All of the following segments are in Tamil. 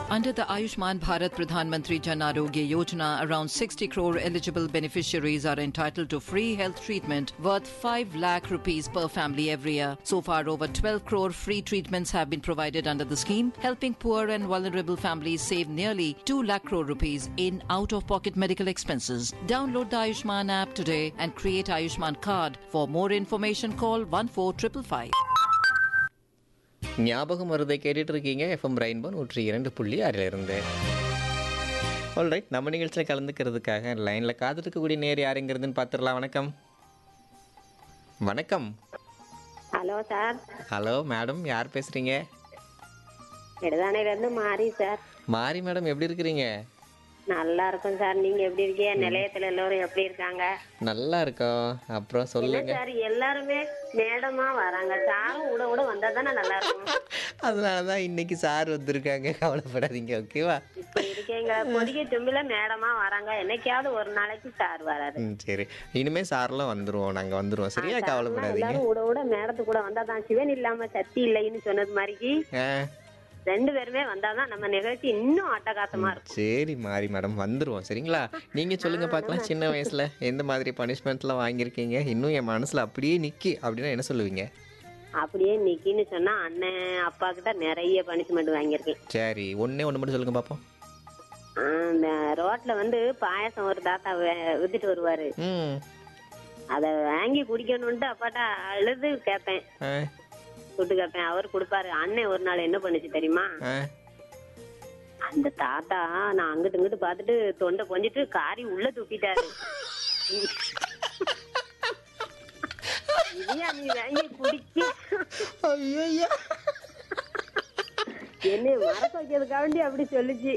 Under the Ayushman Bharat Pradhan Mantri Jan Arogya Yojana, around 60 crore eligible beneficiaries are entitled to free health treatment worth 5 lakh rupees per family every year. So far, over 12 crore free treatments have been provided under the scheme, helping poor and vulnerable families save nearly 2 lakh crore rupees in out-of-pocket medical expenses. Download the Ayushman app today and create Ayushman card. For more information, call 14555. ஞாபகம் வருதை கேட்டுட்டு இருக்கீங்க எஃப்எம் ரெயின்போ நூற்றி இரண்டு புள்ளி ஆறிலிருந்து ஆல்ரைட் நம்ம நிகழ்ச்சியில் கலந்துக்கிறதுக்காக லைனில் காத்திருக்கக்கூடிய நேர் யாருங்கிறதுன்னு பார்த்துடலாம் வணக்கம் வணக்கம் ஹலோ சார் ஹலோ மேடம் யார் பேசுகிறீங்க எடுதானையில இருந்து மாறி சார் மாரி மேடம் எப்படி இருக்கிறீங்க நல்லா இருக்கும் சார் நீங்க எப்படி இருக்கீங்க நிலையத்துல எல்லாரும் எப்படி இருக்காங்க நல்லா இருக்கோம் அப்புறம் இல்ல சொல்லுங்க சார் எல்லாருமே மேடமா வராங்க சாரும் கூட கூட வந்தா தானே நல்லா இருக்கும் அதனால தான் இன்னைக்கு சார் வந்திருக்காங்க கவலைப்படாதீங்க ஓகேவா இப்ப இருக்கீங்க பொதிகை தும்பில மேடமா வராங்க என்னைக்காவது ஒரு நாளைக்கு சார் வராது ம் சரி இனிமே சார்லாம் வந்துருவோம் நாங்கள் வந்துருவோம் சரியா கவலைப்படாதீங்க எல்லாரும் கூட கூட மேடத்து கூட வந்தா தான் சிவன் இல்லாம சக்தி இல்லைன்னு சொன்னது மாதிரி ஆ ரெண்டு பேருமே வந்தாதான் நம்ம நிகழ்ச்சி இன்னும் அட்டகாசமா இருக்கும் சரி மாறி மேடம் வந்துருவோம் சரிங்களா நீங்க சொல்லுங்க பார்க்கலாம் சின்ன வயசுல எந்த மாதிரி பனிஷ்மெண்ட்லாம் வாங்கியிருக்கீங்க இன்னும் என் மனசுல அப்படியே நிக்கி அப்படின்னா என்ன சொல்லுவீங்க அப்படியே நிக்கின்னு சொன்னா அண்ணன் அப்பா கிட்ட நிறைய பனிஷ்மெண்ட் வாங்கியிருக்கேன் சரி ஒண்ணே ஒன்று மட்டும் சொல்லுங்க பார்ப்போம் அந்த ரோட்ல வந்து பாயாசம் ஒரு தாத்தா வே- வித்துட்டு வருவாரு ம் அத வாங்கி குடிக்கணும்ட்டு அப்பாட்ட அழுது கேட்பேன் ஆ சுட்டு கேட்பேன் அவர் கொடுப்பாரு அண்ணன் ஒரு நாள் என்ன பண்ணுச்சு தெரியுமா ஆ அந்த தாத்தா நான் அங்கிட்டு இங்கிட்டு பார்த்துட்டு தொண்டை கொஞ்சிட்டு காரி உள்ள தூக்கிட்டாரு இதையா நீ வாங்கி குடிச்சு ஐயோ என்னைய மறக்க வைக்கிறதுக்காக வேண்டி அப்படி சொல்லுச்சு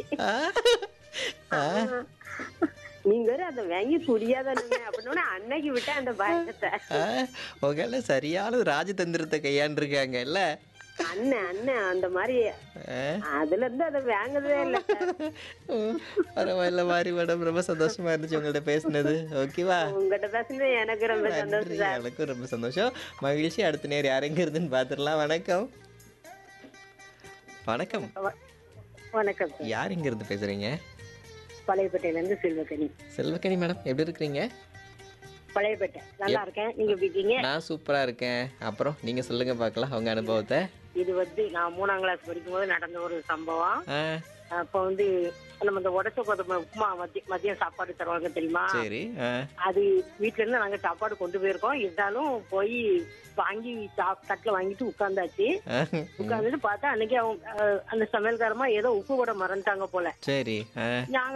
நீங்க வேற அதை வாங்கி குடியாதானுங்க அப்படின்னு அன்னைக்கு விட்ட அந்த பயத்தை உங்களை சரியான ராஜதந்திரத்தை கையாண்டிருக்காங்க இல்ல அண்ணன் அண்ணன் அந்த மாதிரி அதுல இருந்து அதை வாங்குறதே இல்ல சார். பரவாயில்ல மாறி மேடம் ரொம்ப சந்தோஷமா இருந்துச்சு உங்கள்ட்ட பேசினது ஓகேவா உங்ககிட்ட பேசுனது எனக்கு ரொம்ப நன்றி சந்தோஷம் சார் எனக்கும் ரொம்ப சந்தோஷம் மகிழ்ச்சி அடுத்த நேரம் யாருங்கிறதுன்னு பார்த்துடலாம் வணக்கம் வணக்கம் வணக்கம் சார் யார் இங்க இருந்து பேசுறீங்க பழையப்பேட்டையில இருந்து செல்வக்கனி செல்வக்கனி மேடம் எப்படி இருக்கிறீங்க பழையப்பேட்டை நல்லா இருக்கேன் நீங்க எப்படி இருக்கீங்க நான் சூப்பரா இருக்கேன் அப்புறம் நீங்க சொல்லுங்க பார்க்கலாம் உங்க அனுபவத்தை இது வந்து நான் மூணாம் கிளாஸ் படிக்கும்போது நடந்த ஒரு சம்பவம் ஆ, அப்போ வந்து நம்ம இந்த உடச்ச கோதுமை உப்புமா மதிய மதியம் சாப்பாடு தருவாங்க தெரியுமா சரி ஆ, அது வீட்ல இருந்து நாங்க சாப்பாடு கொண்டு போயிருக்கோம் இருந்தாலும் போய் வாங்கி சா- தட்டுல வாங்கிட்டு உட்கார்ந்தாச்சு ஆ, உட்கார்ந்துட்டு பார்த்தா அன்னைக்கு அவங்க அஹ், அந்த சமையல்காரமா ஏதோ உப்பு கூட மறந்துட்டாங்க போல சரி ஆ, நாங்க